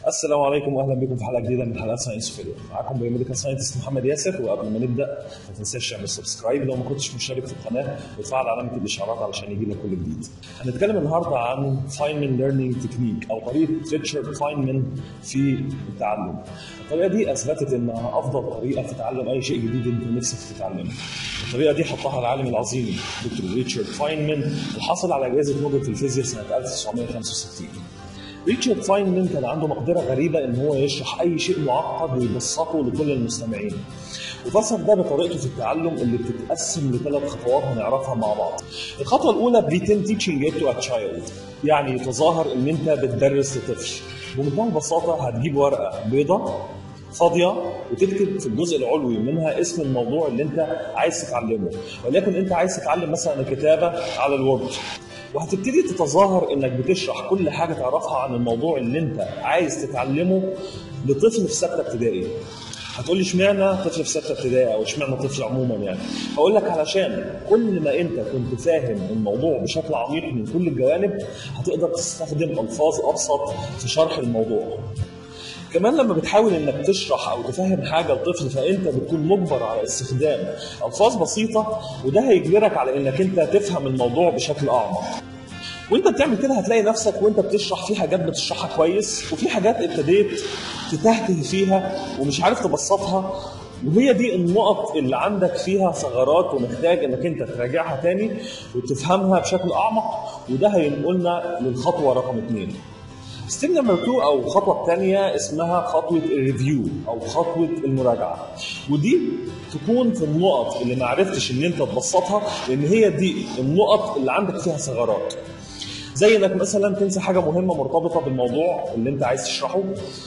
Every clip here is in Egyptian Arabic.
السلام عليكم واهلا بكم في حلقه جديده من حلقات ساينس فيديو معاكم بيوميديكال ساينتست محمد ياسر وقبل ما نبدا ما تنساش تعمل سبسكرايب لو ما كنتش مشترك في القناه وتفعل علامه الاشعارات علشان يجي لك كل جديد. هنتكلم النهارده عن فاينمان ليرنينج تكنيك او طريقه ريتشارد فاينمان في التعلم. الطريقه دي اثبتت انها افضل طريقه في تعلم اي شيء جديد انت نفسك تتعلمه. الطريقه دي حطها العالم العظيم دكتور ريتشارد فاينمان وحصل على جائزه نوبل في الفيزياء سنه 1965. ريتشارد فاينمان كان عنده مقدره غريبه ان هو يشرح اي شيء معقد ويبسطه لكل المستمعين. وفسر ده بطريقته في التعلم اللي بتتقسم لثلاث خطوات هنعرفها مع بعض. الخطوه الاولى بريتند تيتشنج ات تو ا تشايلد يعني يتظاهر ان انت بتدرس لطفل. بمنتهى البساطه هتجيب ورقه بيضاء فاضيه وتكتب في الجزء العلوي منها اسم الموضوع اللي انت عايز تتعلمه وليكن انت عايز تتعلم مثلا الكتابه على الوورد وهتبتدي تتظاهر انك بتشرح كل حاجه تعرفها عن الموضوع اللي انت عايز تتعلمه لطفل في سته ابتدائي هتقول لي اشمعنى طفل في سته ابتدائي او اشمعنى طفل عموما يعني هقول لك علشان كل ما انت كنت فاهم الموضوع بشكل عميق من كل الجوانب هتقدر تستخدم الفاظ ابسط في شرح الموضوع كمان لما بتحاول انك تشرح او تفهم حاجه لطفل فانت بتكون مجبر على استخدام الفاظ بسيطه وده هيجبرك على انك انت تفهم الموضوع بشكل اعمق وانت بتعمل كده هتلاقي نفسك وانت بتشرح في حاجات بتشرحها كويس وفي حاجات ابتديت تتهته فيها ومش عارف تبسطها وهي دي النقط اللي عندك فيها ثغرات ومحتاج انك انت تراجعها تاني وتفهمها بشكل اعمق وده هينقلنا للخطوه رقم اثنين. ستيب نمبر 2 او الخطوه الثانيه اسمها خطوه الريفيو او خطوه المراجعه ودي تكون في النقط اللي ما عرفتش ان انت تبسطها لان هي دي النقط اللي عندك فيها ثغرات زي انك مثلا تنسى حاجه مهمه مرتبطه بالموضوع اللي انت عايز تشرحه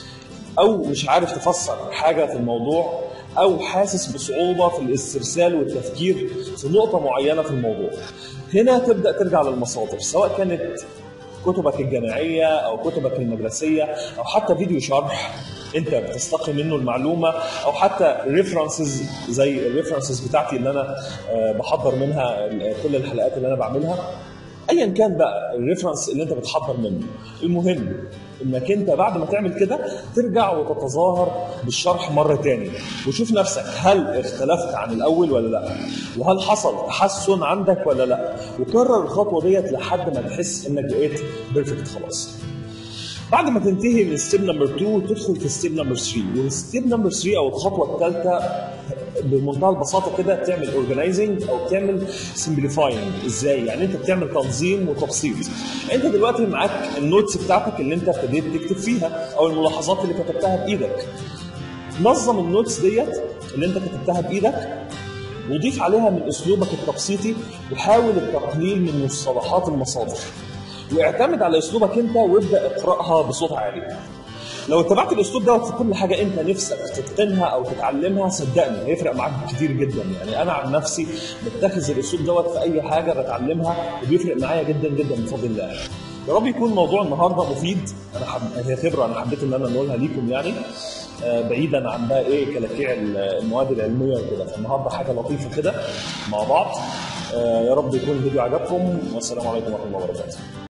او مش عارف تفسر حاجه في الموضوع او حاسس بصعوبه في الاسترسال والتفكير في نقطه معينه في الموضوع هنا تبدا ترجع للمصادر سواء كانت كتبك الجامعيه او كتبك المدرسيه او حتى فيديو شرح انت بتستقي منه المعلومه او حتى ريفرنسز زي الريفرنسز بتاعتي اللي انا بحضر منها كل الحلقات اللي انا بعملها ايا كان بقى الريفرنس اللي انت بتحضر منه المهم انك انت بعد ما تعمل كده ترجع وتتظاهر بالشرح مره تاني وشوف نفسك هل اختلفت عن الاول ولا لا وهل حصل تحسن عندك ولا لا وكرر الخطوه ديت لحد ما تحس انك بقيت بيرفكت خلاص بعد ما تنتهي من ستيب نمبر 2 تدخل في ستيب نمبر 3 والستيب نمبر 3 او الخطوه الثالثه بمنتهى البساطه كده بتعمل اورجنايزنج او بتعمل سمبليفاينج ازاي يعني انت بتعمل تنظيم وتبسيط انت دلوقتي معاك النوتس بتاعتك اللي انت ابتديت تكتب فيها او الملاحظات اللي كتبتها بايدك نظم النوتس ديت اللي انت كتبتها بايدك وضيف عليها من اسلوبك التبسيطي وحاول التقليل من مصطلحات المصادر واعتمد على اسلوبك انت وابدا اقراها بصوت عالي لو اتبعت الاسلوب دوت في كل حاجه انت نفسك تتقنها او تتعلمها صدقني هيفرق معاك كتير جدا يعني انا عن نفسي بتخذ الاسلوب دوت في اي حاجه بتعلمها وبيفرق معايا جدا جدا بفضل الله يا رب يكون موضوع النهارده مفيد انا حب... هي خبره انا حبيت ان انا انقلها ليكم يعني آه بعيدا عن بقى ايه كلاكيع المواد العلميه وكده فالنهارده حاجه لطيفه كده مع بعض آه يا رب يكون الفيديو عجبكم والسلام عليكم ورحمه الله وبركاته